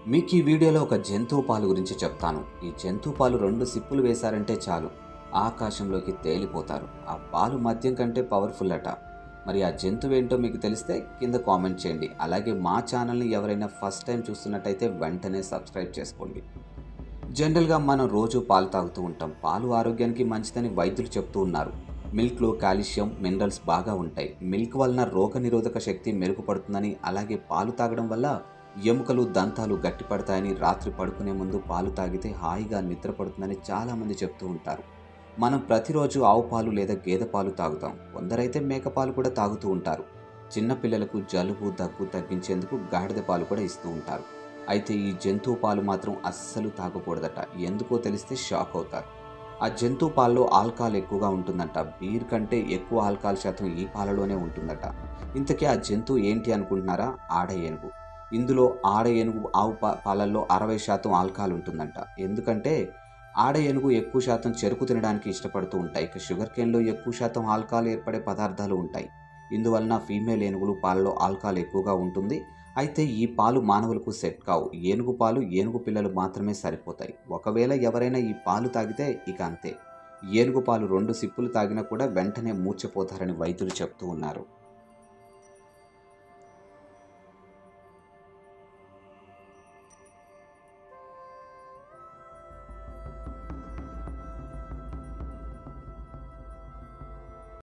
మీకు ఈ వీడియోలో ఒక జంతువు పాలు గురించి చెప్తాను ఈ జంతువు పాలు రెండు సిప్పులు వేశారంటే చాలు ఆకాశంలోకి తేలిపోతారు ఆ పాలు మద్యం కంటే పవర్ఫుల్ అట మరి ఆ జంతువు ఏంటో మీకు తెలిస్తే కింద కామెంట్ చేయండి అలాగే మా ఛానల్ని ఎవరైనా ఫస్ట్ టైం చూస్తున్నట్టయితే వెంటనే సబ్స్క్రైబ్ చేసుకోండి జనరల్గా మనం రోజు పాలు తాగుతూ ఉంటాం పాలు ఆరోగ్యానికి మంచిదని వైద్యులు చెప్తూ ఉన్నారు మిల్క్లో కాల్షియం మినరల్స్ బాగా ఉంటాయి మిల్క్ వలన రోగనిరోధక శక్తి మెరుగుపడుతుందని అలాగే పాలు తాగడం వల్ల ఎముకలు దంతాలు గట్టిపడతాయని రాత్రి పడుకునే ముందు పాలు తాగితే హాయిగా నిద్రపడుతుందని చాలామంది చెప్తూ ఉంటారు మనం ప్రతిరోజు ఆవు పాలు లేదా గేదె పాలు తాగుతాం కొందరైతే మేక పాలు కూడా తాగుతూ ఉంటారు చిన్న పిల్లలకు జలుబు దగ్గు తగ్గించేందుకు గాడిద పాలు కూడా ఇస్తూ ఉంటారు అయితే ఈ జంతువు పాలు మాత్రం అస్సలు తాగకూడదట ఎందుకో తెలిస్తే షాక్ అవుతారు ఆ జంతువు పాలలో ఆల్కహాల్ ఎక్కువగా ఉంటుందంట బీర్ కంటే ఎక్కువ ఆల్కహాల్ శాతం ఈ పాలలోనే ఉంటుందట ఇంతకీ ఆ జంతువు ఏంటి అనుకుంటున్నారా ఆడ ఏనుగు ఇందులో ఆడ ఏనుగు ఆవు పా పాలల్లో అరవై శాతం ఆల్కహాల్ ఉంటుందంట ఎందుకంటే ఆడ ఏనుగు ఎక్కువ శాతం చెరుకు తినడానికి ఇష్టపడుతూ ఉంటాయి ఇక షుగర్ కేన్లో ఎక్కువ శాతం ఆల్కహాల్ ఏర్పడే పదార్థాలు ఉంటాయి ఇందువలన ఫీమేల్ ఏనుగులు పాలలో ఆల్కహాల్ ఎక్కువగా ఉంటుంది అయితే ఈ పాలు మానవులకు సెట్ కావు ఏనుగు పాలు ఏనుగు పిల్లలు మాత్రమే సరిపోతాయి ఒకవేళ ఎవరైనా ఈ పాలు తాగితే ఇక అంతే ఏనుగు పాలు రెండు సిప్పులు తాగినా కూడా వెంటనే మూర్చిపోతారని వైద్యులు చెప్తూ ఉన్నారు